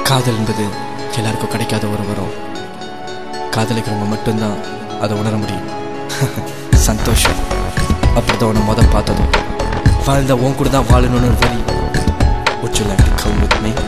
காதல் என்பது எல்லாருக்கும் கிடைக்காத ஒரு வரம் காதலிக்கிறவங்க மட்டும்தான் அதை உணர முடியும் சந்தோஷம் அப்படிதான் உன்னை முத பார்த்ததும் வாழ்ந்த உன் கூட தான் வாழணும்னு ஒரு வரி Would you like to come with me?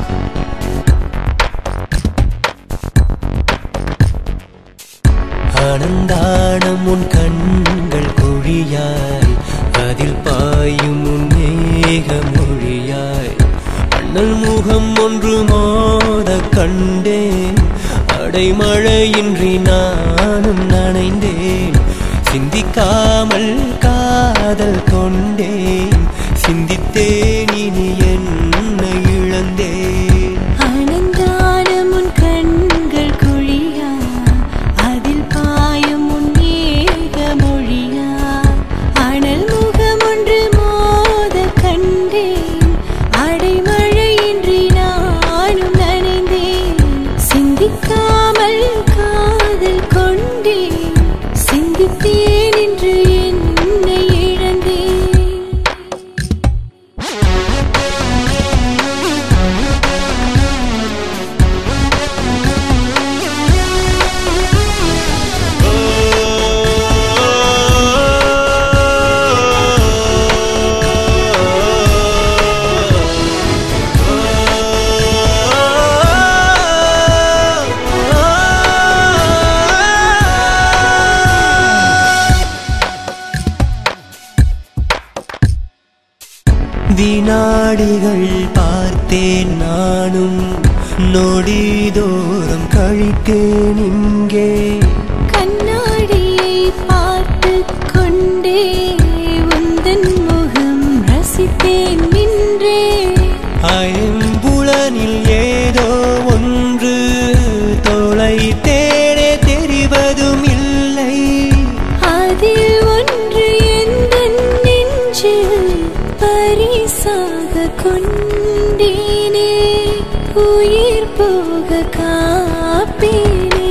ஆனந்தானம் உன் கண்கள் குழியாய் அதில் பாயும் உன் மேக மொழியாய் அண்ணல் முகம் ஒன்று மோத கண்டேன் அடைமழையின்றி நானும் நனைந்தேன் சிந்திக்காமல் காதல் கொண்டேன் சிந்தித்தேன் இனி என்னை இழந்தேன் ஆனந்தானம் உன் கண்கள் குழியா அதில் பாயும் உன் ஏக மொழியா அனல் முகம் ஒன்று மோத கண்டேன் அடைமழையின்றி நானும் நனைந்தேன் சிந்திக்காமல் காதல் கொண்டேன் சிந்தித்தேன் என்று என்னை இழந்தேன் வினாடிகள் பார்த்தேன் நானும் நொடிதோறும் கழித்தேன் இங்கே கண்ணாடியை பார்த்து கொண்டே உந்தன் முகம் ரசித்தேன் நின்றே ஐம்புலனில் ஏதோ ஒன்று தொலைத்தேனே தெரிவதும் இல்லை அதில் ஒன்று எந்த நெஞ்சில் பரிசாக கொண்டேனே உயிர் போக காப்பேனே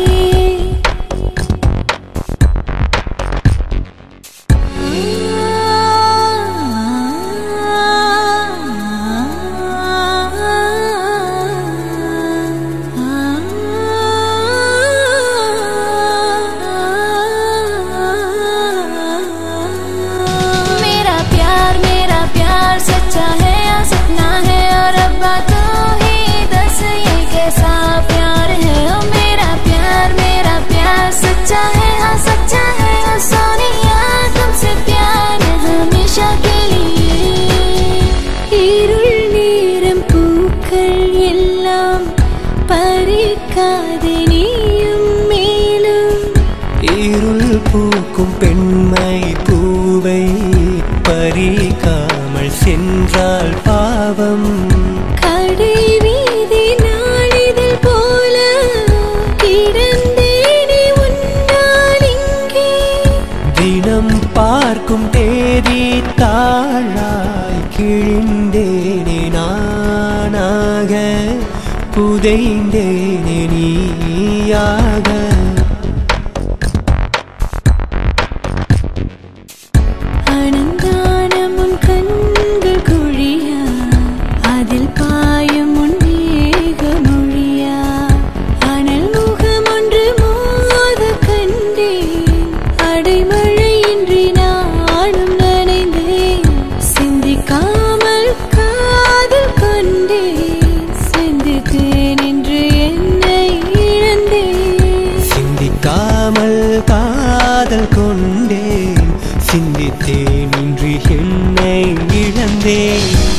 मेरा प्यार मेरा प्यार सच्चा है या सपना है और अब्बा तो ही दस ये कैसा प्यार है ओ मेरा प्यार मेरा प्यार सच्चा है हाँ सच्चा है ओ सोनिया तुमसे प्यार है हमेशा के लिए இருள் நேரம் பூக்கள் எல்லாம் பறிக்காதே நீயும் மேலும் இருள் பூக்கும் பெண்மை பூவை பறிக்காமல் சென்றால் பாவம் கடை வீதி நாளிதழ் போல கிடந்தேனே உன்னால் இங்கே தினம் பார்க்கும் தேதி தாழாய் கிழிந்தேனே நானாக புதைந்தேனே நீயாக அனந்தானம் உன் கண்கள் குழியா அதில் பாயும் உன் மேக மொழியா அனல் முகம் ஒன்று மோத கண்டேன் அடைமழையின்றி நானும் நனைந்தேன் சிந்திக்காமல் காதல் கொண்டேன் சிந்தித்தேன் என்று என்னை இழந்தேன் சிந்திக்காமல் காதல் கொண்டேன் சிந்தித்தேன் இன்று என்னை இழந்தேன்